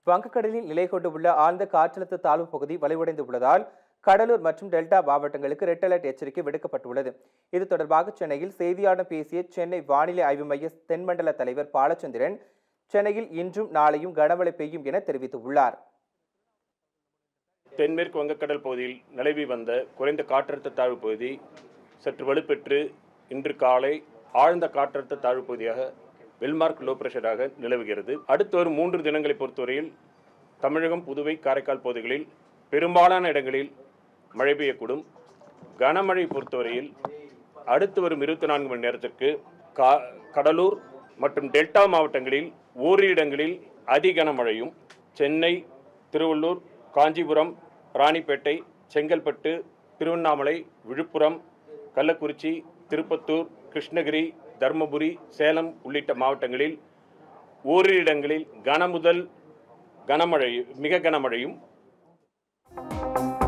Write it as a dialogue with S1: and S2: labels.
S1: வங்கக்கடலில் நிலை கொண்டுள்ள ஆழ்ந்த காற்றழுத்த தாழ்வு பகுதி வலுவடைந்து உள்ளதால் கடலூர் மற்றும் டெல்டா மாவட்டங்களுக்கு ரெட் அலர்ட் எச்சரிக்கை விடுக்கப்பட்டுள்ளது இது தொடர்பாக சென்னையில் செய்தியாளர் பேசிய சென்னை வானிலை ஆய்வு மைய தென்மண்டல தலைவர் பாலச்சந்திரன் சென்னையில் இன்றும் நாளையும் கனமழை பெய்யும் என தெரிவித்துள்ளார்
S2: தென்மேற்கு வங்கக்கடல் பகுதியில் நிலவி வந்த குறைந்த காற்றழுத்த தாழ்வு பகுதி சற்று வலுப்பெற்று இன்று காலை ஆழ்ந்த காற்றழுத்த தாழ்வு பகுதியாக வெல்மார்க் லோ பிரஷராக நிலவுகிறது அடுத்து வரும் மூன்று தினங்களை பொறுத்தவரையில் தமிழகம் புதுவை காரைக்கால் பகுதிகளில் பெரும்பாலான இடங்களில் மழை பெய்யக்கூடும் கனமழை பொறுத்தவரையில் அடுத்து வரும் இருபத்தி நான்கு மணி நேரத்திற்கு கா கடலூர் மற்றும் டெல்டா மாவட்டங்களில் ஓரிரு இடங்களில் அதி கனமழையும் சென்னை திருவள்ளூர் காஞ்சிபுரம் ராணிப்பேட்டை செங்கல்பட்டு திருவண்ணாமலை விழுப்புரம் கள்ளக்குறிச்சி திருப்பத்தூர் கிருஷ்ணகிரி தருமபுரி சேலம் உள்ளிட்ட மாவட்டங்களில் ஓரிரு இடங்களில் கன முதல் கனமழை மிக கனமழையும்